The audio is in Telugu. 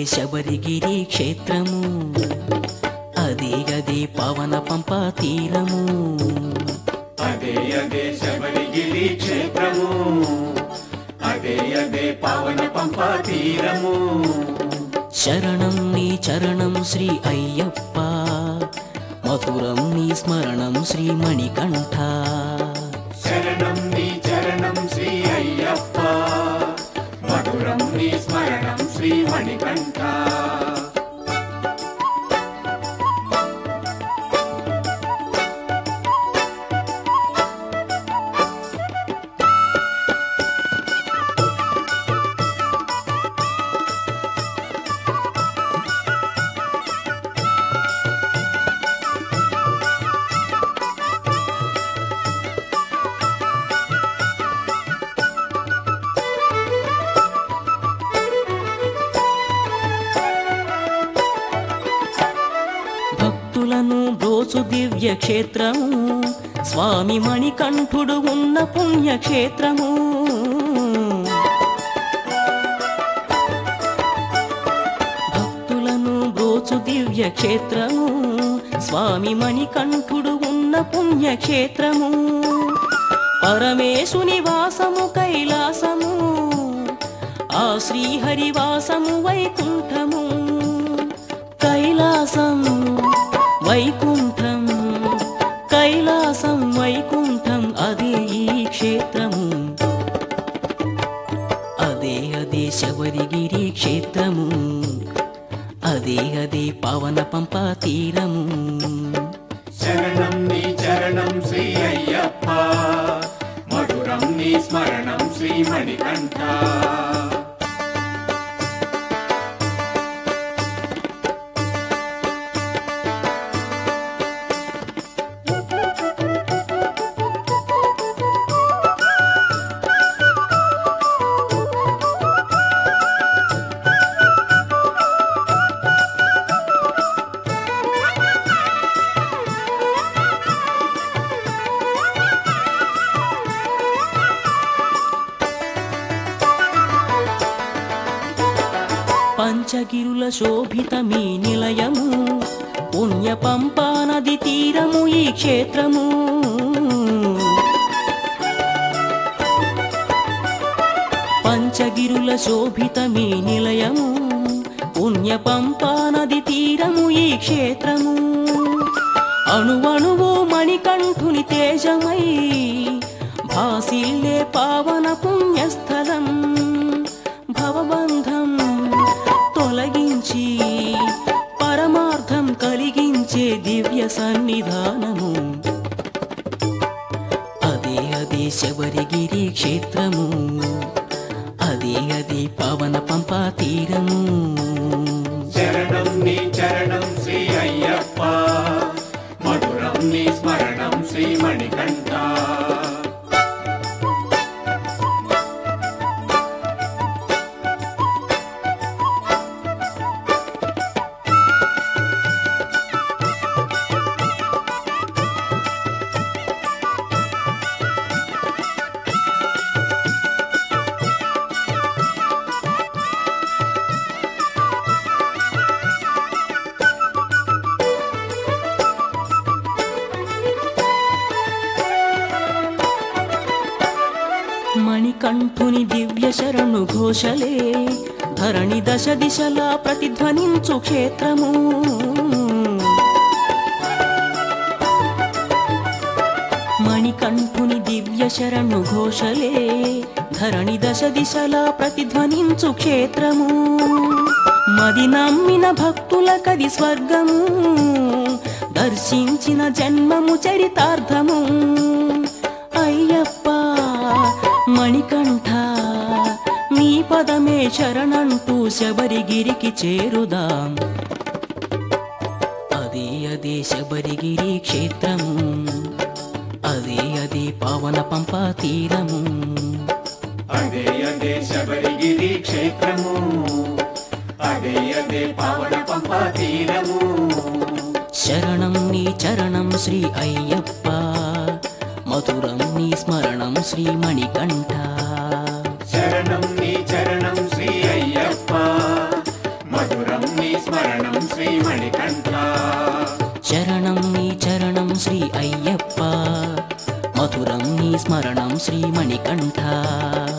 శబరిగిరి క్షేత్రము అదే అదే పవన పంప తీరము అదే అదే శబరిగిరి క్షేత్రము అదే అదే పావన పంప తీరము శరణం నీ చరణం శ్రీ అయ్యప్ప మధురం నీ స్మరణం శ్రీ మణికంఠ శరణం నీ చరణం శ్రీ అయ్యప్ప మధురం నీ స్మరణం శ్రీ మణికంఠ భక్తులను బ్రోచు దివ్య క్షేత్రము స్వామి మణికంఠుడు ఉన్న పుణ్యక్షేత్రము భక్తులను బ్రోచు దివ్య క్షేత్రము స్వామి మణికంఠుడు ఉన్న పుణ్యక్షేత్రము పరమేశుని వాసము కైలాసము ఆ శ్రీహరివాసము వైకుంఠము కైలాసం వైకుంఠం కైలాసం వైకుంఠం అదే ఈ క్షేత్రము అదే అదే శబరిగిరి క్షేత్రము అదే అదే పవన పంప తీరము శరణం నీ చరణం శ్రీ అయ్యప్ప మధురం నీ స్మరణం శ్రీ మణికంఠ పంచగిరుల శోభిత మీ నిలయము పుణ్య పంపా నది తీరము ఈ క్షేత్రము పంచగిరుల శోభిత మీ నిలయము పుణ్య పంపా నది తీరము ఈ క్షేత్రము అణువణువు మణికంఠుని తేజమై భాసిల్లే పావన పుణ్యస్థలం భవబంధం తొలగించి పరమార్థం కలిగించే దివ్య సన్నిధానము అదే అదే శబరిగిరి క్షేత్రము అదే అదే పవన పంపా తీరము శరణం నీ చరణం శ్రీ అయ్యప్ప మధురం నీ స్మరణం శ్రీ మణికంఠ మణికంఠుని దివ్య శరణు ఘోషలే ధరణి దశ దిశలా ప్రతిధ్వనించు క్షేత్రము మణికంఠుని దివ్య శరణు ఘోషలే ధరణి దశ దిశలా ప్రతిధ్వనించు క్షేత్రము మది నమ్మిన భక్తులకది స్వర్గము దర్శించిన జన్మము చరితార్థము అయ్యప్ప మణికంఠ నీ పదమే శరణంటూ శబరిగిరికి చేరుదాం అదే అదే శబరిగిరి క్షేత్రము అదే అదే పావన పంపా తీరము అదే అదే శబరిగిరి క్షేత్రము అదే అదే పావన పంప తీరము శరణం నీ చరణం శ్రీ అయ్యప్ప మధురం నీ స్మరణం శ్రీ మణికంఠ శరణం నీ చరణం శ్రీ అయ్యప్ప మధుర శరణం శ్రీ మణికంఠ శరణం నీ చరణం శ్రీ అయ్యప్ప మధురం నీ స్మరణం శ్రీ మణికంఠ